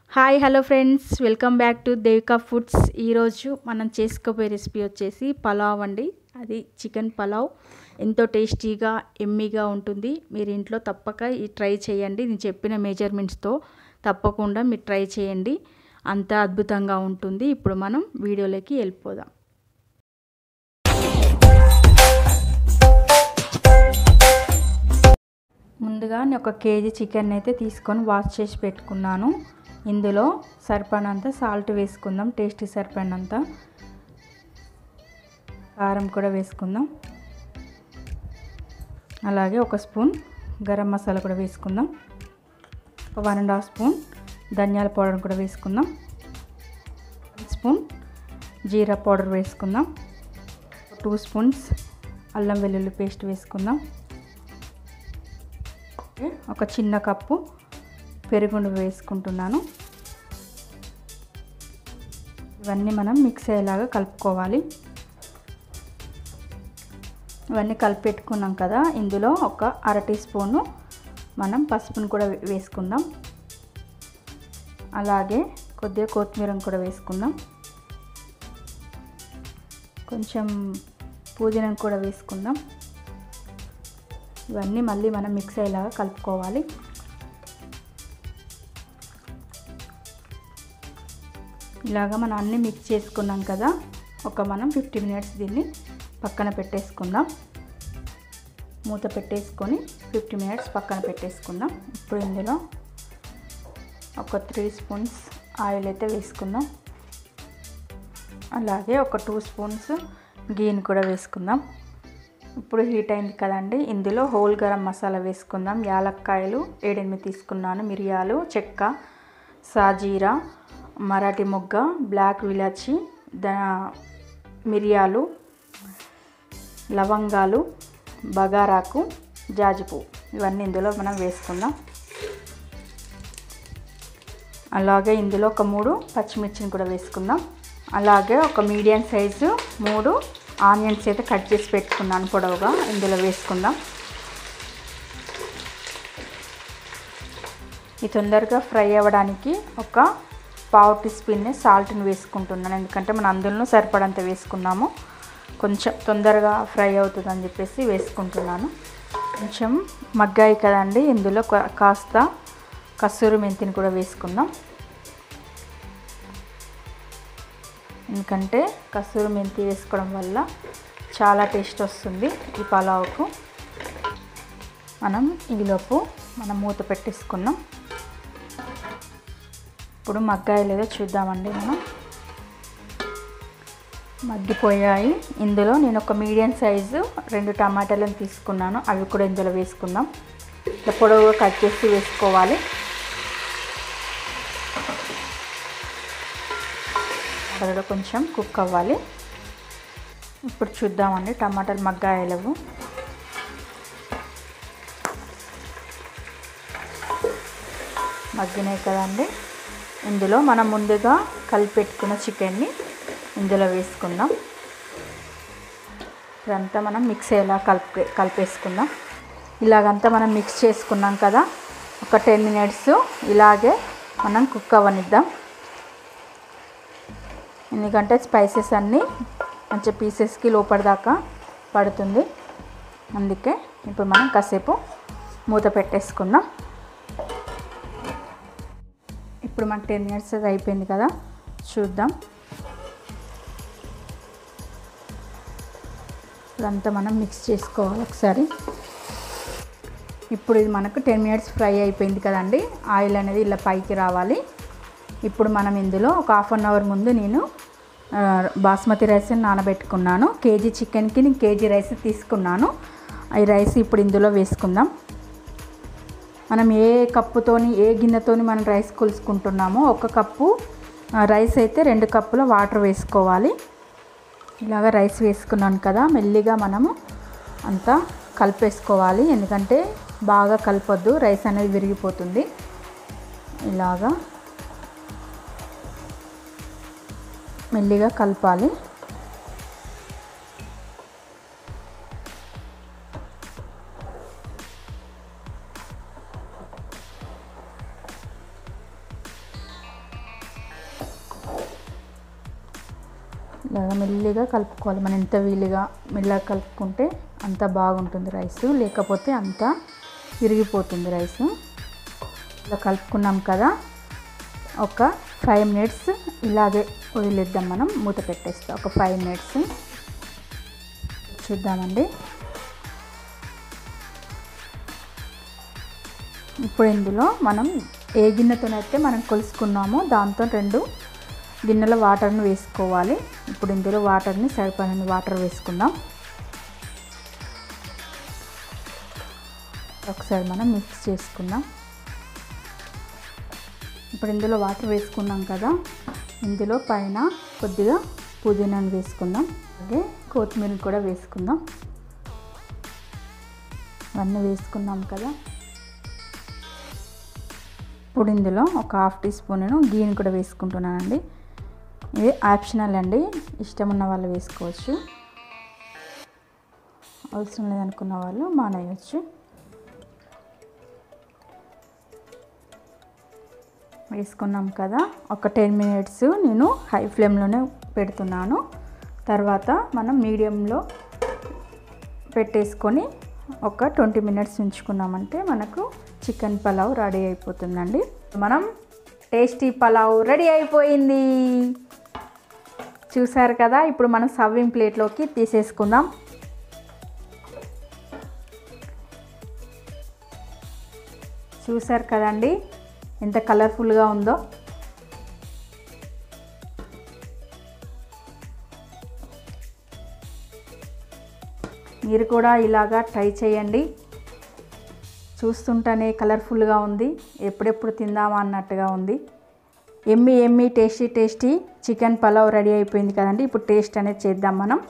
hi hello friends welcome back to Devika foods ఈరోజు మనం చేసుకోబోయే రెసిపీ వచ్చేసి పలావ్ అండి అది చికెన్ పలావ్ ఎంతో టేస్టీగా ఎమ్మీగా ఉంటుంది మీరు ఇంట్లో తప్పక ఈ ట్రై చేయండి నేను చెప్పిన మెజర్మెంట్స్తో తప్పకుండా మీరు ట్రై చేయండి అంత అద్భుతంగా ఉంటుంది ఇప్పుడు మనం వీడియోలోకి వెళ్ళిపోదాం ముందుగా నేను ఒక కేజీ చికెన్ అయితే తీసుకొని వాష్ చేసి పెట్టుకున్నాను ఇందులో సరిపడినంత సాల్ట్ వేసుకుందాం టేస్టీ సరిపడినంత కారం కూడా వేసుకుందాం అలాగే ఒక స్పూన్ గరం మసాలా కూడా వేసుకుందాం ఒక వన్ అండ్ హాఫ్ స్పూన్ ధనియాల పౌడర్ కూడా వేసుకుందాం వన్ స్పూన్ జీరా పౌడర్ వేసుకుందాం టూ స్పూన్స్ అల్లం వెల్లుల్లి పేస్ట్ వేసుకుందాం ఒక చిన్న కప్పు పెరుగుండు వేసుకుంటున్నాను ఇవన్నీ మనం మిక్స్ అయ్యేలాగా కలుపుకోవాలి ఇవన్నీ కలిపి పెట్టుకున్నాం కదా ఇందులో ఒక అర టీ స్పూను మనం పసుపును కూడా వేసుకుందాం అలాగే కొద్దిగా కొత్తిమీరను కూడా వేసుకుందాం కొంచెం పుదీనాను కూడా వేసుకుందాం ఇవన్నీ మళ్ళీ మనం మిక్స్ అయ్యేలాగా కలుపుకోవాలి ఇలాగా మనం అన్నీ మిక్స్ చేసుకున్నాం కదా ఒక మనం ఫిఫ్టీ మినిట్స్ దీన్ని పక్కన పెట్టేసుకుందాం మూత పెట్టేసుకొని ఫిఫ్టీ మినిట్స్ పక్కన పెట్టేసుకుందాం ఇప్పుడు ఇందులో ఒక త్రీ స్పూన్స్ ఆయిల్ అయితే వేసుకుందాం అలాగే ఒక టూ స్పూన్స్ గీని కూడా వేసుకుందాం ఇప్పుడు హీట్ అయింది కదండి ఇందులో హోల్ గరం మసాలా వేసుకుందాం యాలక్కాయలు ఏడెనిమిది తీసుకున్నాను మిరియాలు చెక్క సాజీరా మరాఠీ మొగ్గ బ్లాక్ విలాచి ద మిరియాలు లవంగాలు బగారాకు జాజిపు ఇవన్నీ ఇందులో మనం వేసుకుందాం అలాగే ఇందులో ఒక మూడు పచ్చిమిర్చిని కూడా వేసుకుందాం అలాగే ఒక మీడియం సైజు మూడు ఆనియన్స్ అయితే కట్ చేసి పెట్టుకున్నాను పొడవుగా ఇందులో వేసుకుందాం ఇది తొందరగా ఫ్రై అవ్వడానికి ఒక పావు టీ స్పూన్ సాల్ట్ని వేసుకుంటున్నాను ఎందుకంటే మనం అందులో సరిపడంత వేసుకున్నాము కొంచెం తొందరగా ఫ్రై అవుతుంది అని చెప్పేసి వేసుకుంటున్నాను కొంచెం మగ్గాయి కదండి ఇందులో కాస్త కస్తూరి మెంతిని కూడా వేసుకుందాం ఎందుకంటే కస్తూరి మెంతి వేసుకోవడం వల్ల చాలా టేస్ట్ వస్తుంది ఈ పలావుకు మనం ఈలోపు మనం మూత పెట్టేసుకున్నాం ఇప్పుడు మగ్గాయి లేదో చూద్దామండి మనం మగ్గిపోయాయి ఇందులో నేను ఒక మీడియం సైజు రెండు టమాటాలను తీసుకున్నాను అవి కూడా ఇందులో వేసుకుందాం ఇట్లా పొడవుగా కట్ చేసి వేసుకోవాలి అందులో కొంచెం కుక్ అవ్వాలి ఇప్పుడు చూద్దామండి టమాటాలు మగ్గాయలేవు మగ్గినాయి కదండి ఇందులో మనం ముందుగా కలిపెట్టుకున్న చికెన్ని ఇందులో వేసుకుందాం ఇదంతా మనం మిక్స్ అయ్యేలా కలిపే కలిపేసుకుందాం ఇలాగంతా మనం మిక్స్ చేసుకున్నాం కదా ఒక టెన్ మినిట్స్ ఇలాగే మనం కుక్ అవ్వనిద్దాం ఎందుకంటే స్పైసెస్ అన్నీ మంచి పీసెస్కి లోపలిదాకా పడుతుంది అందుకే ఇప్పుడు మనం కాసేపు మూత పెట్టేసుకుందాం ఇప్పుడు మనకు టెన్ మినిట్స్ అయిపోయింది కదా చూద్దాం ఇదంతా మనం మిక్స్ చేసుకోవాలి ఒకసారి ఇప్పుడు ఇది మనకు టెన్ మినిట్స్ ఫ్రై అయిపోయింది కదండి ఆయిల్ అనేది ఇలా పైకి రావాలి ఇప్పుడు మనం ఇందులో ఒక హాఫ్ అన్ అవర్ ముందు నేను బాస్మతి రైస్ నానబెట్టుకున్నాను కేజీ చికెన్కి నేను కేజీ రైస్ తీసుకున్నాను ఈ రైస్ ఇప్పుడు ఇందులో వేసుకుందాం మనం ఏ కప్పుతోని ఏ గిన్నెతోని మనం రైస్ కొలుసుకుంటున్నామో ఒక కప్పు రైస్ అయితే రెండు కప్పుల వాటర్ వేసుకోవాలి ఇలాగ రైస్ వేసుకున్నాను కదా మెల్లిగా మనము అంతా కలిపేసుకోవాలి ఎందుకంటే బాగా కలపొద్దు రైస్ అనేది విరిగిపోతుంది ఇలాగా మెల్లిగా కలపాలి ఇలాగ మెల్లిగా కలుపుకోవాలి మనం ఎంత వీలుగా మెల్లగా కలుపుకుంటే అంత బాగుంటుంది రైస్ లేకపోతే అంత విరిగిపోతుంది రైస్ ఇలా కలుపుకున్నాం కదా ఒక ఫైవ్ మినిట్స్ ఇలాగే వదిలేద్దాం మనం మూత పెట్టేస్తాం ఒక ఫైవ్ మినిట్స్ చూద్దామండి ఇప్పుడు ఇందులో మనం ఏ గిన్నెతోనైతే మనం కొలుసుకున్నామో దాంతో రెండు గిన్నెల వాటర్ని వేసుకోవాలి ఇప్పుడు ఇందులో వాటర్ని సరిపడిన వాటర్ వేసుకుందాం ఒకసారి మనం మిక్స్ చేసుకుందాం ఇప్పుడు ఇందులో వాటర్ వేసుకున్నాం కదా ఇందులో పైన కొద్దిగా పుదీనాను వేసుకుందాం అలాగే కొత్తిమీర కూడా వేసుకుందాం అవన్నీ వేసుకున్నాం కదా ఇప్పుడు ఇందులో ఒక హాఫ్ టీ స్పూన్ నేను గీని కూడా వేసుకుంటున్నానండి ఇది ఆప్షనల్ అండి ఇష్టం ఉన్న వాళ్ళు వేసుకోవచ్చు అవసరం లేదనుకున్న వాళ్ళు మానేయచ్చు వేసుకున్నాం కదా ఒక టెన్ మినిట్స్ నేను హై ఫ్లేమ్లోనే పెడుతున్నాను తర్వాత మనం మీడియంలో పెట్టేసుకొని ఒక ట్వంటీ మినిట్స్ ఉంచుకున్నామంటే మనకు చికెన్ పలావ్ రెడీ అయిపోతుందండి మనం టేస్టీ పలావ్ రెడీ అయిపోయింది చూసారు కదా ఇప్పుడు మనం సర్వింగ్ ప్లేట్లోకి తీసేసుకుందాం చూసారు కదండి ఎంత కలర్ఫుల్గా ఉందో మీరు కూడా ఇలాగా ట్రై చేయండి చూస్తుంటేనే కలర్ఫుల్గా ఉంది ఎప్పుడెప్పుడు తిందామా అన్నట్టుగా ఉంది yummy yummy tasty tasty chicken pulao ready అయిపోయింది కదండి ఇప్పుడు టేస్ట్ అనేది చేద్దాం మనం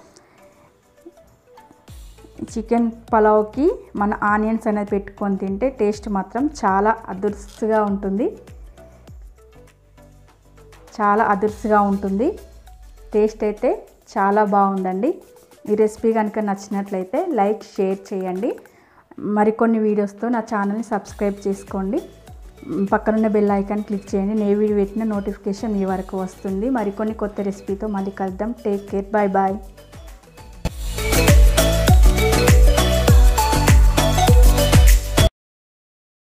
చికెన్ పలావ్కి మన ఆనియన్స్ అనేది పెట్టుకొని తింటే టేస్ట్ మాత్రం చాలా అదుర్స్గా ఉంటుంది చాలా అదుర్స్గా ఉంటుంది టేస్ట్ అయితే చాలా బాగుందండి ఈ రెసిపీ కనుక నచ్చినట్లయితే లైక్ షేర్ చేయండి మరికొన్ని వీడియోస్తో నా ఛానల్ని సబ్స్క్రైబ్ చేసుకోండి పక్కనున్న బెల్ ఐకాన్ క్లిక్ చేయండి నే వీడియో పెట్టిన నోటిఫికేషన్ మీ వరకు వస్తుంది మరికొన్ని కొత్త రెసిపీతో మళ్ళీ కలుద్దాం టేక్ కేర్ బాయ్ బాయ్